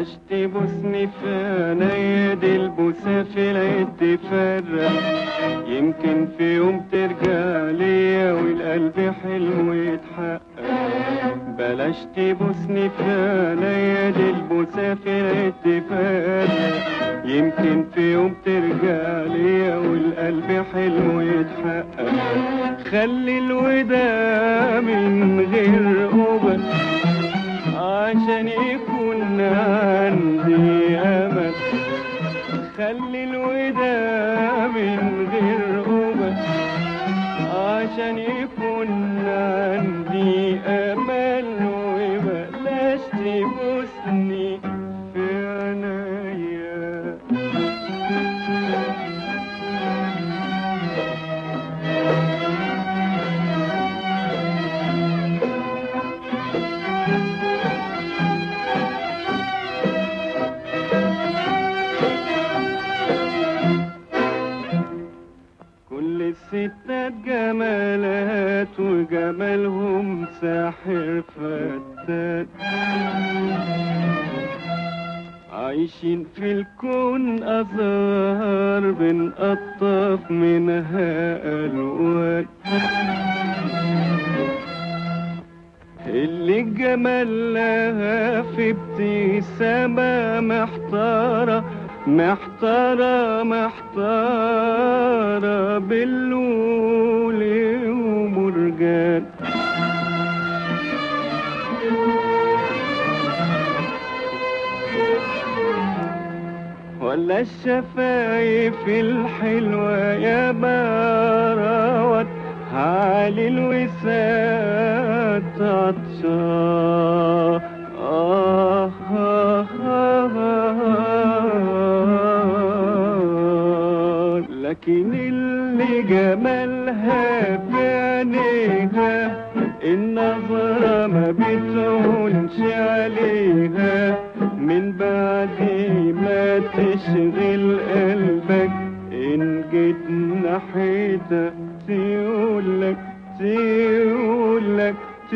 بلاش تبوسني في عينيا دي البوسة في العيد تفرق يمكن في يوم ترجع ليا والقلب حلمه يتحقق بلاش تبوسني في عينيا دي البوسة في العيد تفرق يمكن في يوم ترجع ليا والقلب حلمه يتحقق خلي الوداع من غير قبل عشان يكون عندي امل خلي الوداع من غير قبل عشان يكون عندي امل وبلاش تبوسني في عينيا كل الستات جمالات وجمالهم ساحر فتات عايشين في الكون أزهار بنقطف منها ألوان اللي الجمال لها في ابتسامة محتارة محتارة محتارة باللول ومرجان ولا الشفايف الحلوة يا باروت علي الوسات عطشان آه آه آه آه لكن اللي جمالها في عينيها النظرة ما بتهونش عليها من بعد ما تشغل قلبك إن جيت ناحيتها تقولك تقولك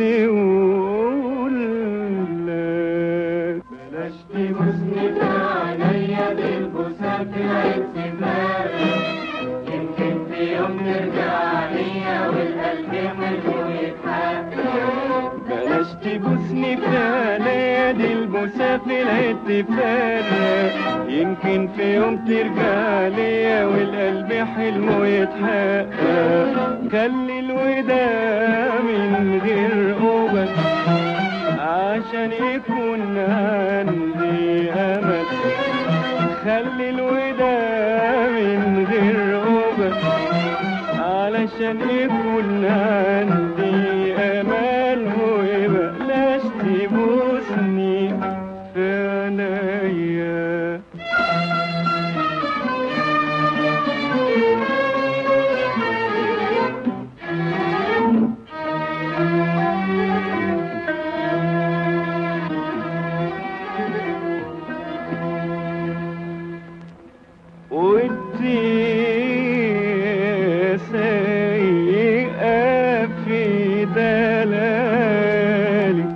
تقولك بلاش تبوسني في عينيا بالبوسة في العيد يمكن في يوم نرجع ليا والقلب حلو يتحقق بلاش تبوسني في عينيا دي البوسة في العيد تفرق يمكن في يوم ترجع ليا والقلب حلمه يتحقق خلي الوداع من غير قبل عشان يكون عندي امل خلي الوداع من غير قبل علشان يكون عندي امل وبلاش تبوسني في عينيا ودي سيئة في دلالك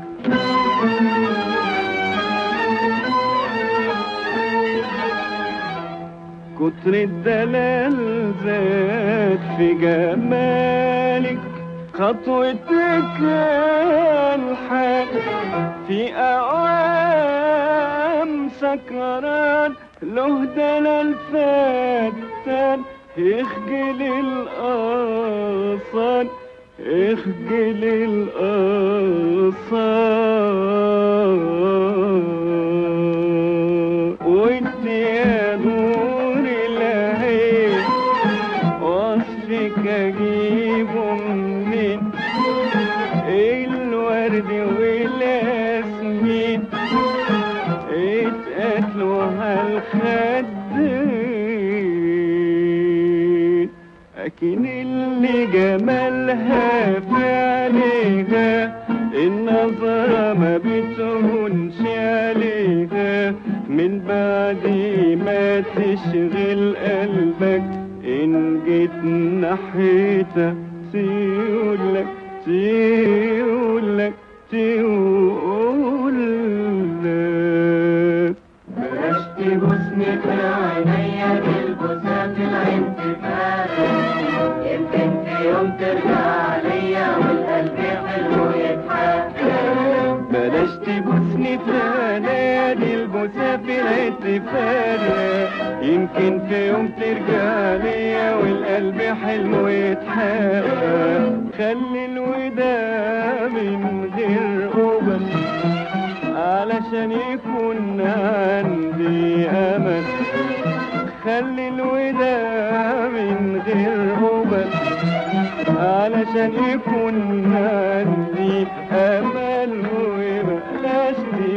كتر الدلال زاد في جمالك خطوتك الحق في أوام سكران له دلال فتان اخجل الأصال اخجل الأصال وانت يا نور العين وصفك اجيبه منين الورد والياسمين اتقتلوا هالخدين لكن اللي جمالها في عينيها النظرة ما بتهونش عليها من بعد ما تشغل قلبك إن جيت ناحيتها تقولك تقولك تقولك بوسنة عينيا بالبوسة في العين تفارق يمكن في يوم ترجع ليا والقلب حلو يتحقق بلاش تبوسني في دي البوسة في الاتفاق يمكن في يوم ترجع ليا والقلب حلمه يتحقق خلي الوداع من غير قبل علشان يكون عندي امل خلي الوداع من غير قبل علشان يكون عندي امل وبلاش